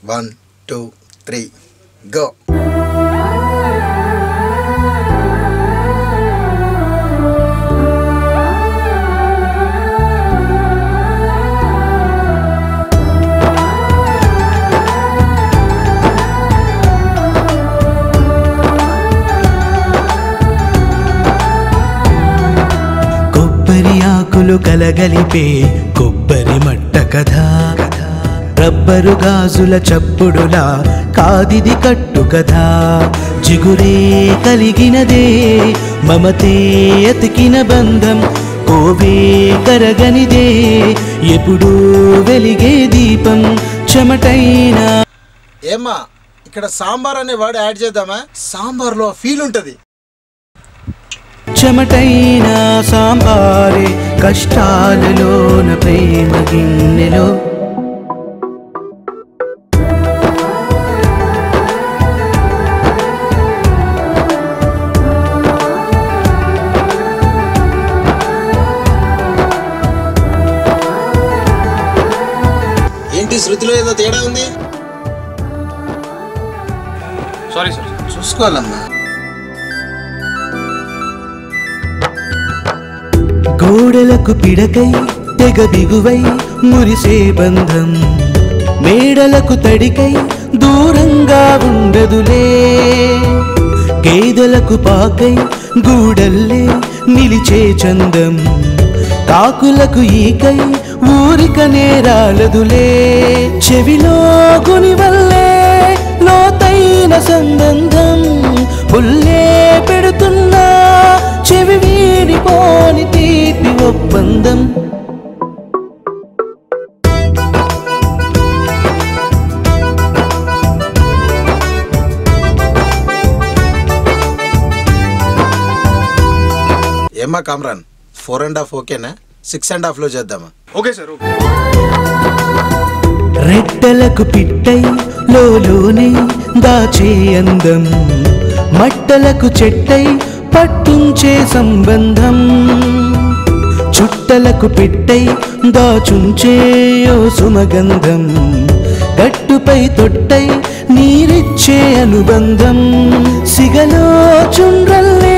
one two three go కొబ్బరి ఆకులు కలగలిపే కొబ్బరి మట్ట కథ రబ్బరు గాజుల చప్పుడులా కాదిది కట్టు కథ జిగురే కలిగినదే మమతే ఎతికిన బంధం కోవే కరగనిదే ఎప్పుడూ వెలిగే దీపం చెమటైనా ఏమ్మా ఇక్కడ సాంబార్ అనే వర్డ్ యాడ్ చేద్దామా సాంబార్లో ఫీల్ ఉంటుంది చెమటైన సాంబారే కష్టాలలోన ప్రేమ గిన్నెలో ఏంటి శృతిలో ఏదో తేడా ఉంది సారీ సార్ చూసుకోవాలమ్మా గోడలకు పిడకై తెగ బిగువై మురిసే బంధం మేడలకు తడికై దూరంగా ఉండదులే గేదెలకు పాకై గూడల్లే నిలిచే చందం కాకులకు ఈకై ఊరిక నేరాలదులే చెవిలో గుని వల్లే లోతైన సంబంధం పుల్లే పెడుతున్నా చెవి వీడిపోని తీపి ఒప్పందం ఏమ్మా కామ్రాన్ ఫోర్ అండ్ హాఫ్ ఓకేనా సిక్స్ అండ్ హాఫ్లో చేద్దామా ఓకే సార్ ఓకే రెట్టలకు పిట్టై లోలోనే దాచే అందం మట్టలకు చెట్టై పట్టించే సంబంధం చుట్టలకు పెట్టై దాచుంచే ఓ సుమగంధం గట్టుపై తొట్టై నీరిచ్చే అనుబంధం సిగలో చుండ్రల్లే